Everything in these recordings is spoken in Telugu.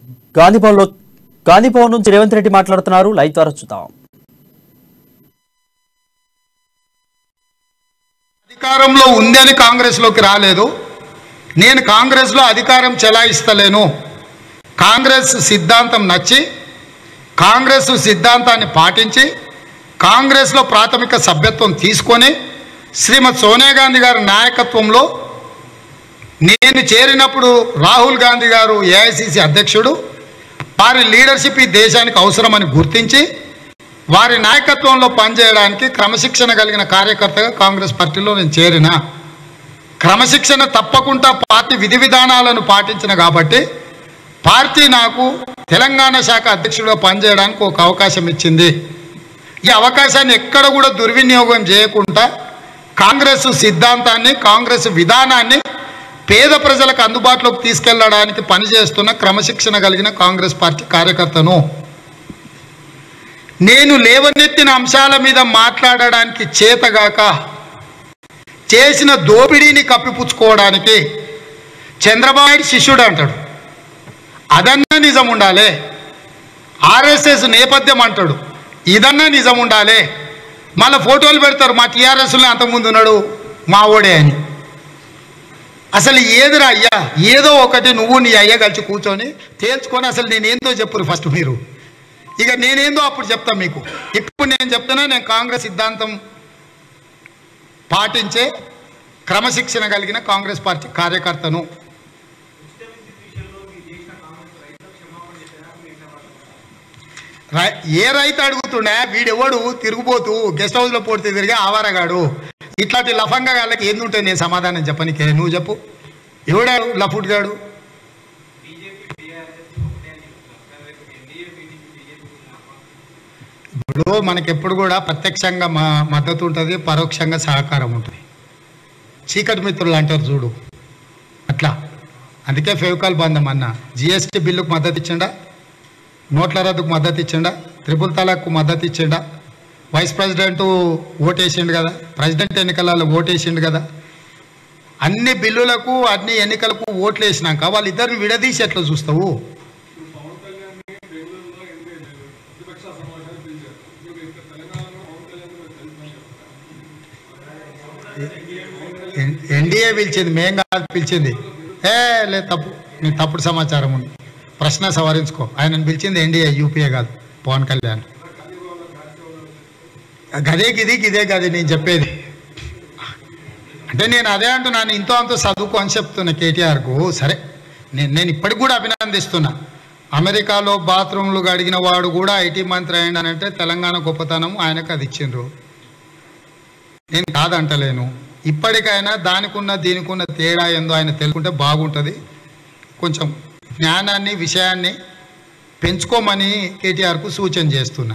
గాంధీభవన్లో గాంధీభవన్ నుంచి రేవంత్ రెడ్డి మాట్లాడుతున్నారు లైవ్ ద్వారా చూద్దాం అధికారంలో ఉంది అని కాంగ్రెస్లోకి రాలేదు నేను కాంగ్రెస్లో అధికారం చెలాయిస్తలేను కాంగ్రెస్ సిద్ధాంతం నచ్చి కాంగ్రెస్ సిద్ధాంతాన్ని పాటించి కాంగ్రెస్లో ప్రాథమిక సభ్యత్వం తీసుకొని శ్రీమతి సోనియా గాంధీ గారి నాయకత్వంలో నేను చేరినప్పుడు రాహుల్ గాంధీ గారు ఏఐసిసి అధ్యక్షుడు వారి లీడర్షిప్ ఈ దేశానికి అవసరమని గుర్తించి వారి నాయకత్వంలో పనిచేయడానికి క్రమశిక్షణ కలిగిన కార్యకర్తగా కాంగ్రెస్ పార్టీలో నేను చేరిన క్రమశిక్షణ తప్పకుండా పార్టీ విధి విధానాలను పాటించిన కాబట్టి పార్టీ నాకు తెలంగాణ శాఖ అధ్యక్షుడిగా పనిచేయడానికి ఒక అవకాశం ఇచ్చింది ఈ అవకాశాన్ని ఎక్కడ కూడా దుర్వినియోగం చేయకుండా కాంగ్రెస్ సిద్ధాంతాన్ని కాంగ్రెస్ విధానాన్ని పేద ప్రజలకు అందుబాటులోకి తీసుకెళ్లడానికి పనిచేస్తున్న క్రమశిక్షణ కలిగిన కాంగ్రెస్ పార్టీ కార్యకర్తను నేను లేవనెత్తిన అంశాల మీద మాట్లాడడానికి చేతగాక చేసిన దోపిడీని కప్పిపుచ్చుకోవడానికి చంద్రబాబు నాయుడు శిష్యుడు అంటాడు అదన్నా నిజం ఉండాలి ఆర్ఎస్ఎస్ నేపథ్యం అంటాడు ఇదన్నా నిజం ఉండాలి మళ్ళీ ఫోటోలు పెడతారు మా టీఆర్ఎస్లో అంతకుముందు ఉన్నాడు మా ఓడే అని అసలు ఏదిరా అయ్యా ఏదో ఒకటి నువ్వు నీ అయ్య కలిసి కూర్చొని తేల్చుకొని అసలు నేనేందో చెప్పురు ఫస్ట్ మీరు ఇక నేనేందో అప్పుడు చెప్తా మీకు ఇప్పుడు నేను చెప్తున్నా నేను కాంగ్రెస్ సిద్ధాంతం పాటించే క్రమశిక్షణ కలిగిన కాంగ్రెస్ పార్టీ కార్యకర్తను రై- ఏ రైతు అడుగుతుండే వీడెవడు తిరుగుపోతూ గెస్ట్ హౌస్లో పోతే తిరిగి ఆవారగాడు ఇట్లాంటి లఫంగా వాళ్ళకి ఏందుంటే నేను సమాధానం చెప్పనికే నువ్వు చెప్పు ఎవడాడు లఫుట్ గాడు ఇప్పుడు మనకెప్పుడు కూడా ప్రత్యక్షంగా మా మద్దతు ఉంటుంది పరోక్షంగా సహకారం ఉంటుంది చీకటి మిత్రులు అంటారు చూడు అట్లా అందుకే ఫెవికాల్ బంధం అన్న జిఎస్టీ బిల్లుకు మద్దతు ఇచ్చిండా నోట్ల రద్దుకు మద్దతు ఇచ్చిండా త్రిపుల్ తలాక్కు మద్దతు ఇచ్చిండా వైస్ ప్రెసిడెంట్ ఓటేసిండు కదా ప్రెసిడెంట్ ఎన్నికలలో ఓటేసిండు కదా అన్ని బిల్లులకు అన్ని ఎన్నికలకు ఓట్లు వేసినాక వాళ్ళిద్దరిని విడదీసి ఎట్లా చూస్తావు ఎన్- ఎన్డీఏ పిలిచింది మేం కాదు పిలిచింది ఏ లేదు తప్పు నీకు తప్పుడు సమాచారం ఉంది ప్రశ్న సవరించుకో ఆయనను పిలిచింది ఎన్డీఏ యూపీఏ కాదు పవన్ కళ్యాణ్ గదే గిది గిదే గది నేను చెప్పేది అంటే నేను అదే అంటున్నాను ఇంతో అంతో చదువుకో అని చెప్తున్నా కేటీఆర్కు సరే నేను నేను ఇప్పటికి కూడా అభినందిస్తున్నా అమెరికాలో బాత్రూమ్లు గడిగిన వాడు కూడా ఐటీ మంత్రి అయ్యాడనంటే తెలంగాణ గొప్పతనం ఆయనకు అది ఇచ్చిండ్రు నేను కాదంటలేను ఇప్పటికైనా దానికున్న దీనికున్న తేడా ఏందో ఆయన తెలుసుకుంటే బాగుంటుంది కొంచెం జ్ఞానాన్ని విషయాన్ని పెంచుకోమని కేటీఆర్కు సూచన చేస్తున్నా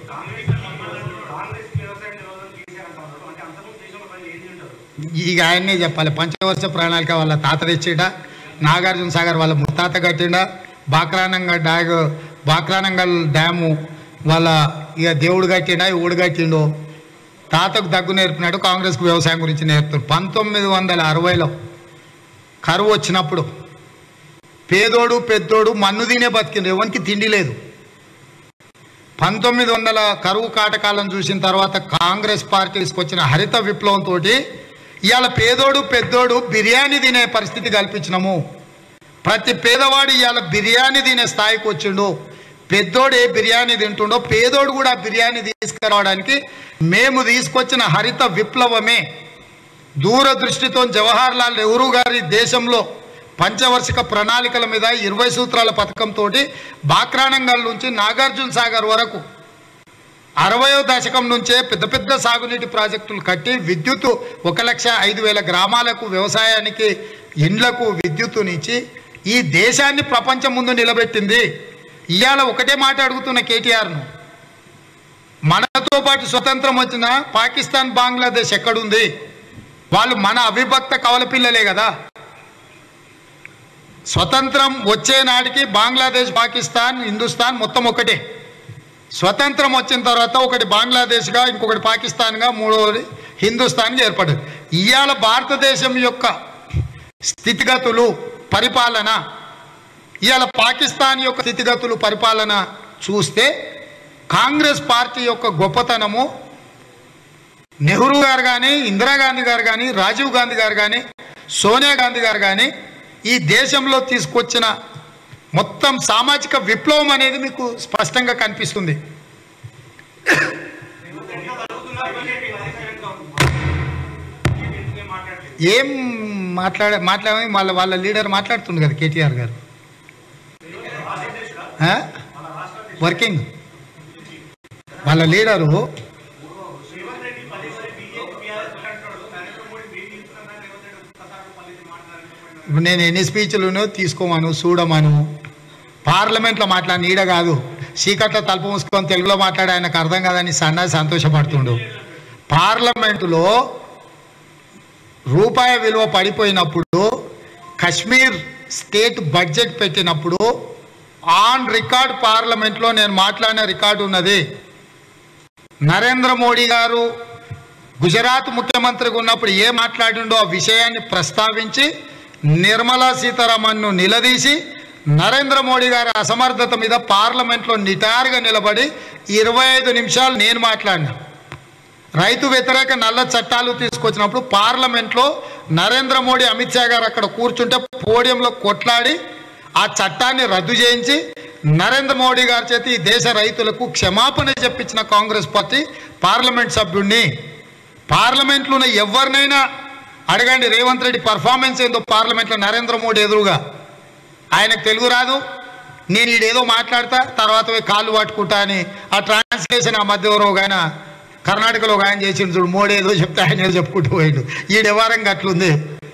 ఇక ఆయన్నే చెప్పాలి పంచవర్ష ప్రణాళిక వాళ్ళ తాత తెచ్చిండా నాగార్జున సాగర్ వాళ్ళ ముత్తాత కట్టిండా బాక్రానంగల్ డ్యాగ్ బాక్రానంగల్ డ్యాము వాళ్ళ ఇక దేవుడు కట్టిండా ఊడు కట్టిండో తాతకు దగ్గు నేర్పినాడు కాంగ్రెస్కు వ్యవసాయం గురించి నేర్పుతాడు పంతొమ్మిది వందల అరవైలో కరువు వచ్చినప్పుడు పేదోడు పెద్దోడు మన్ను తినే బతికిండ్రు ఎవరికి తిండి లేదు పంతొమ్మిది వందల కరువు కాటకాలం చూసిన తర్వాత కాంగ్రెస్ పార్టీ తీసుకొచ్చిన హరిత విప్లవంతో ఇవాళ పేదోడు పెద్దోడు బిర్యానీ తినే పరిస్థితి కల్పించినాము ప్రతి పేదవాడు ఇవాళ బిర్యానీ తినే స్థాయికి వచ్చిండు పెద్దోడు ఏ బిర్యానీ తింటుండో పేదోడు కూడా బిర్యానీ తీసుకురావడానికి మేము తీసుకొచ్చిన హరిత విప్లవమే దూరదృష్టితో జవహర్ లాల్ నెహ్రూ గారి దేశంలో పంచవార్షిక ప్రణాళికల మీద ఇరవై సూత్రాల పథకంతో బాక్రానంగల్ నుంచి నాగార్జున సాగర్ వరకు అరవయో దశకం నుంచే పెద్ద పెద్ద సాగునీటి ప్రాజెక్టులు కట్టి విద్యుత్ ఒక లక్ష ఐదు వేల గ్రామాలకు వ్యవసాయానికి ఇండ్లకు విద్యుత్తునిచ్చి ఈ దేశాన్ని ప్రపంచం ముందు నిలబెట్టింది ఇవాళ ఒకటే మాట అడుగుతున్న కేటీఆర్ను మనతో పాటు స్వతంత్రం వచ్చిన పాకిస్తాన్ బంగ్లాదేశ్ ఎక్కడుంది వాళ్ళు మన అవిభక్త కవల పిల్లలే కదా స్వతంత్రం వచ్చే నాటికి బంగ్లాదేశ్ పాకిస్తాన్ హిందుస్థాన్ మొత్తం ఒకటే స్వతంత్రం వచ్చిన తర్వాత ఒకటి బంగ్లాదేశ్గా ఇంకొకటి పాకిస్తాన్గా మూడవది హిందుస్థాన్గా ఏర్పడింది ఇవాళ భారతదేశం యొక్క స్థితిగతులు పరిపాలన ఇవాళ పాకిస్తాన్ యొక్క స్థితిగతులు పరిపాలన చూస్తే కాంగ్రెస్ పార్టీ యొక్క గొప్పతనము నెహ్రూ గారు కానీ ఇందిరాగాంధీ గారు కానీ రాజీవ్ గాంధీ గారు కానీ సోనియా గాంధీ గారు కానీ ఈ దేశంలో తీసుకొచ్చిన మొత్తం సామాజిక విప్లవం అనేది మీకు స్పష్టంగా కనిపిస్తుంది ఏం మాట్లాడ మాట్లాడే వాళ్ళ వాళ్ళ లీడర్ మాట్లాడుతుంది కదా కేటీఆర్ గారు ఆ? వర్కింగ్ వాళ్ళ లీడరు ఇప్పుడు నేను ఎన్ని స్పీచ్లను తీసుకోమను చూడమను పార్లమెంట్లో మాట్లాడిన ఈడ కాదు చీకట్లో తలుపు మూసుకొని తెలుగులో మాట్లాడి ఆయనకు అర్థం కాదని సన్నాసి సంతోషపడుతుండు పార్లమెంటులో రూపాయి విలువ పడిపోయినప్పుడు కశ్మీర్ స్టేట్ బడ్జెట్ పెట్టినప్పుడు ఆన్ రికార్డ్ పార్లమెంట్లో నేను మాట్లాడిన రికార్డు ఉన్నది నరేంద్ర మోడీ గారు గుజరాత్ ముఖ్యమంత్రిగా ఉన్నప్పుడు ఏ మాట్లాడిండో ఆ విషయాన్ని ప్రస్తావించి నిర్మలా సీతారామన్ను నిలదీసి నరేంద్ర మోడీ గారి అసమర్థత మీద పార్లమెంట్లో నిటారుగా నిలబడి ఇరవై ఐదు నిమిషాలు నేను మాట్లాడినా రైతు వ్యతిరేక నల్ల చట్టాలు తీసుకొచ్చినప్పుడు పార్లమెంట్లో నరేంద్ర మోడీ అమిత్ షా గారు అక్కడ కూర్చుంటే పోడియంలో కొట్లాడి ఆ చట్టాన్ని రద్దు చేయించి నరేంద్ర మోడీ గారి చేతి ఈ దేశ రైతులకు క్షమాపణ చెప్పించిన కాంగ్రెస్ పార్టీ పార్లమెంట్ సభ్యుడిని పార్లమెంట్లో ఉన్న ఎవరినైనా అడగండి రేవంత్ రెడ్డి పర్ఫార్మెన్స్ ఏందో పార్లమెంట్లో నరేంద్ర మోడీ ఎదురుగా ఆయనకు తెలుగు రాదు నేను ఈడేదో మాట్లాడతా తర్వాత పోయి కాళ్ళు పట్టుకుంటా అని ఆ ట్రాన్స్లేషన్ ఆ మధ్య ఎవరో ఒక ఆయన కర్ణాటకలో ఒక ఆయన చేసిండు చూడు మోడీ ఏదో చెప్తే ఆయన ఏదో చెప్పుకుంటూ పోయిండు ఈడెవరంగా అట్లుంది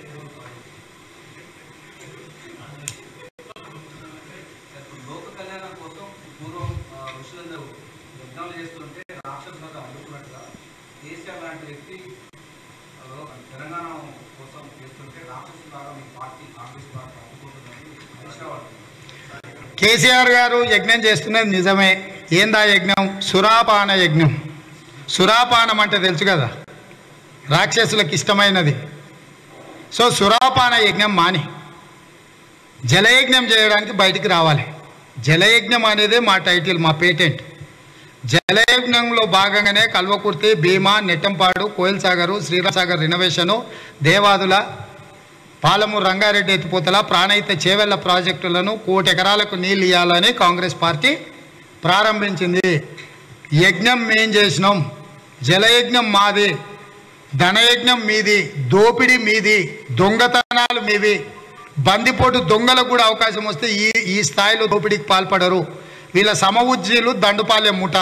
లోక కళ్యాణం కోసం పూర్వం ఆ, ఋషులందరూ యజ్ఞాలు చేస్తుంటే రాక్షసులకు అడ్డుకున్నట్టుగా కేసీఆర్ లాంటి వ్యక్తి ఆ, తెలంగాణ కోసం చేస్తుంటే రాక్షసులాగా మీ పార్టీ కాంగ్రెస్ పార్టీ అడ్డుకుంటుందని హరీష్ రావు అంటున్నారు. కేసీఆర్ గారు యజ్ఞం చేస్తున్నది నిజమే ఏందా యజ్ఞం సురాపాన యజ్ఞం సురాపానం అంటే తెలుసు కదా రాక్షసులకు ఇష్టమైనది సో సురాపాన యజ్ఞం మాని జలయజ్ఞం చేయడానికి బయటికి రావాలి జలయజ్ఞం అనేదే మా టైటిల్ మా పేటెంట్ జలయజ్ఞంలో భాగంగానే కల్వకుర్తి భీమా నెట్టంపాడు కోయిల్ సాగరు శ్రీరామ్ సాగర్ రినోవేషను దేవాదుల పాలమూరు రంగారెడ్డి ఎత్తిపోతల ప్రాణహిత చేవెళ్ల ప్రాజెక్టులను కోటి ఎకరాలకు నీళ్ళు ఇవ్వాలని కాంగ్రెస్ పార్టీ ప్రారంభించింది యజ్ఞం మేం చేసినాం జలయజ్ఞం మాది ధనయజ్ఞం మీది దోపిడీ మీది దొంగతనాలు మీవి బందిపోటు దొంగలకు కూడా అవకాశం వస్తే ఈ ఈ స్థాయిలో దోపిడీకి పాల్పడరు వీళ్ళ సమవుజ్జీలు దండుపాలెం ముఠా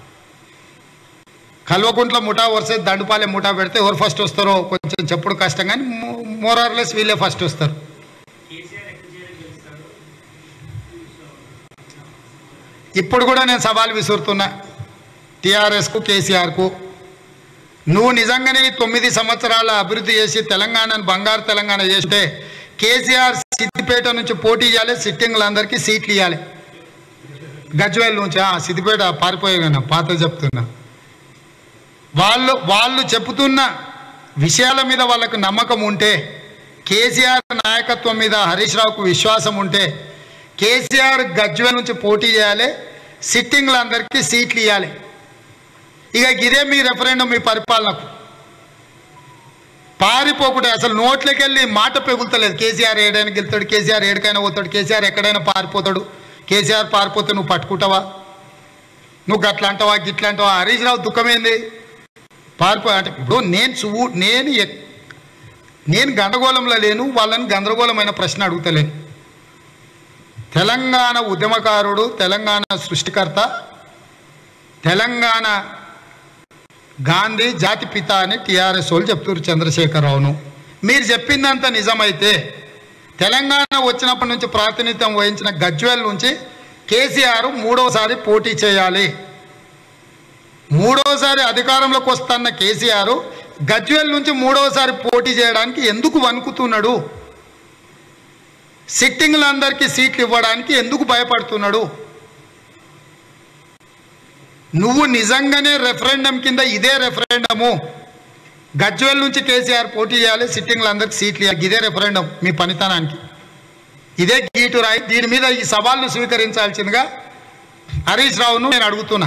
కల్వకుంట్ల ముఠా వరుస దండుపాలెం ముఠా పెడితే ఎవరు ఫస్ట్ వస్తారో కొంచెం చెప్పుడు కష్టం కానీ మోరార్లెస్ వీళ్ళే ఫస్ట్ వస్తారు ఇప్పుడు కూడా నేను సవాల్ విసురుతున్నా టీఆర్ఎస్కు కేసీఆర్కు నువ్వు నిజంగానే ఈ తొమ్మిది సంవత్సరాల అభివృద్ధి చేసి తెలంగాణను బంగారు తెలంగాణ చేస్తే కేసీఆర్ సిద్దిపేట నుంచి పోటీ చేయాలి సిట్టింగ్లందరికీ సీట్లు ఇవ్వాలి గజ్వేల్ నుంచి ఆ, సిద్దిపేట పారిపోయాను పాత చెప్తున్నా వాళ్ళు వాళ్ళు చెబుతున్న విషయాల మీద వాళ్ళకు నమ్మకం ఉంటే కేసీఆర్ నాయకత్వం మీద హరీష్ రావుకు విశ్వాసం ఉంటే కేసీఆర్ గజ్వేల్ నుంచి పోటీ చేయాలి సిట్టింగ్లందరికీ సీట్లు ఇవ్వాలి ఇక ఇదే మీ రెఫరెండం మీ పరిపాలనకు పారిపోకుండా అసలు నోట్లోకి వెళ్ళి మాట పెగులుతలేదు కేసీఆర్ ఏడైనా గెలుతాడు కేసీఆర్ ఏడికైనా పోతాడు కేసీఆర్ ఎక్కడైనా పారిపోతాడు కేసీఆర్ పారిపోతే నువ్వు పట్టుకుంటావా నువ్వు గట్లా అంటావా గిట్లా అంటావా హరీష్ రావు దుఃఖమేంది పారిపో అంటే ఇప్పుడు నేను చూ నేను ఎక్- నేను గందరగోళంలో లేను వాళ్ళని గందరగోళమైన ప్రశ్న అడుగుతలేను తెలంగాణ ఉద్యమకారుడు తెలంగాణ సృష్టికర్త తెలంగాణ గాంధీ జాతి పిత అని టీఆర్ఎస్ వాళ్ళు చెప్తున్నారు చంద్రశేఖరరావును మీరు చెప్పిందంత నిజమైతే తెలంగాణ వచ్చినప్పటి నుంచి ప్రాతినిధ్యం వహించిన గజ్వేల్ నుంచి కేసీఆర్ మూడోసారి పోటీ చేయాలి మూడోసారి అధికారంలోకి వస్తున్న కేసీఆర్ గజ్వేల్ నుంచి మూడోసారి పోటీ చేయడానికి ఎందుకు వణుకుతున్నాడు సిట్టింగ్లందరికీ సీట్లు ఇవ్వడానికి ఎందుకు భయపడుతున్నాడు నువ్వు నిజంగానే రెఫరెండం కింద ఇదే రెఫరెండము గజ్వేల్ నుంచి కేసీఆర్ పోటీ చేయాలి సిట్టింగ్లందరికీ సీట్లు ఇవ్వాలి ఇదే రెఫరెండం మీ పనితనానికి ఇదే గీటు రాయి దీని మీద ఈ సవాల్ను స్వీకరించాల్సిందిగా హరీష్ రావును నేను అడుగుతున్నా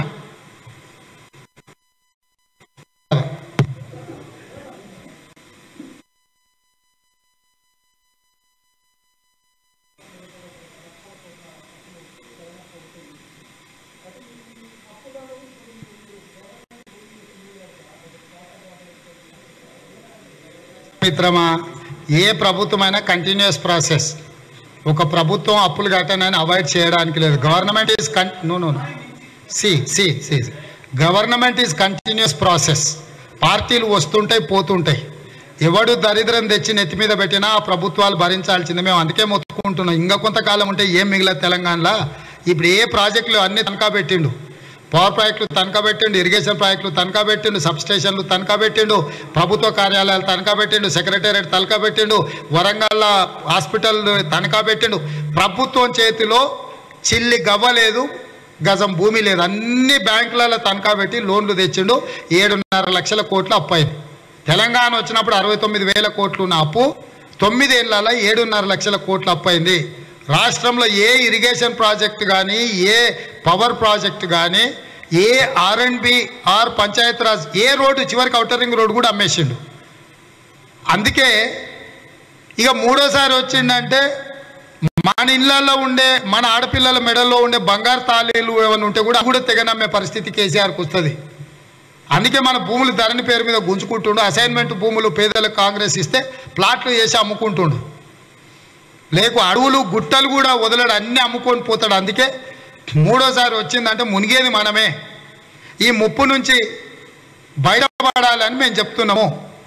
మిత్రమా ఏ ప్రభుత్వమైనా కంటిన్యూస్ ప్రాసెస్ ఒక ప్రభుత్వం అప్పులు కట్టనని అవాయిడ్ చేయడానికి లేదు government is con no no C C C government is continuous process పార్టీలు వస్తుంటాయి పోతుంటాయి ఎవడు దరిద్రం తెచ్చి నెత్తి మీద పెట్టినా ఆ ప్రభుత్వాలు భరించాల్సిందే మేము అందుకే మొత్తుకుంటున్నాం ఇంకా కొంతకాలం ఉంటే ఏం మిగలదు తెలంగాణలో ఇప్పుడు ఏ ప్రాజెక్టులు అన్ని తనఖా పెట్టిండు పవర్ ప్రాజెక్టులు తనఖా పెట్టిండు ఇరిగేషన్ ప్రాజెక్టులు తనఖా పెట్టిండు సబ్ స్టేషన్లు తనఖా పెట్టిండు ప్రభుత్వ కార్యాలయాలు తనఖా పెట్టిండు సెక్రటేరియట్ తనఖా పెట్టిండు వరంగల్ హాస్పిటల్ తనఖా పెట్టిండు ప్రభుత్వం చేతిలో చిల్లి గవ్వలేదు గజం భూమి లేదు అన్ని బ్యాంకులలో తనఖా పెట్టి లోన్లు తెచ్చిండు ఏడున్నర లక్షల కోట్లు అప్పు అయింది తెలంగాణ వచ్చినప్పుడు అరవై తొమ్మిది వేల కోట్లు ఉన్న అప్పు తొమ్మిదేళ్లలో ఏడున్నర లక్షల కోట్లు అప్పు అయింది రాష్ట్రంలో ఏ ఇరిగేషన్ ప్రాజెక్ట్ కానీ ఏ పవర్ ప్రాజెక్ట్ కానీ ఏ ఆర్ అండ్ బి ఆర్ పంచాయతీరాజ్ ఏ రోడ్డు చివరికి అవుటర్ రింగ్ రోడ్డు కూడా అమ్మేసిండు అందుకే ఇక మూడోసారి వచ్చిందంటే మన ఇళ్ళల్లో ఉండే మన ఆడపిల్లల మెడల్లో ఉండే బంగారు తాళీలు ఏమైనా ఉంటే కూడా అవి కూడా తెగనమ్మే పరిస్థితి కేసీఆర్కి వస్తుంది అందుకే మన భూములు ధరణి పేరు మీద గుంజుకుంటుండు అసైన్మెంట్ భూములు పేదలకు కాంగ్రెస్ ఇస్తే ప్లాట్లు వేసి అమ్ముకుంటుండు లేకు అడవులు గుట్టలు కూడా వదలడు అన్నీ అమ్ముకొని పోతాడు అందుకే మూడోసారి వచ్చిందంటే మునిగేది మనమే ఈ ముప్పు నుంచి బయటపడాలని మేము చెప్తున్నాము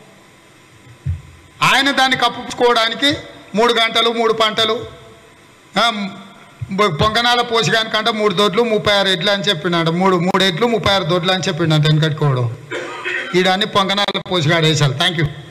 ఆయన దాన్ని కప్పుకోవడానికి మూడు గంటలు మూడు పంటలు ఆ, బొ- పొంగనాల పోసిగానికంట మూడు దొడ్లు ముప్పై ఆరు ఎడ్లు అని చెప్పిండంట మూడు మూడు ఎడ్లు ముప్పై ఆరు దొడ్లు అని చెప్పిండంట వెనకట్టుకోవడం ఈడన్ని పొంగనాల పోసిగాడు వేసారు థ్యాంక్ యూ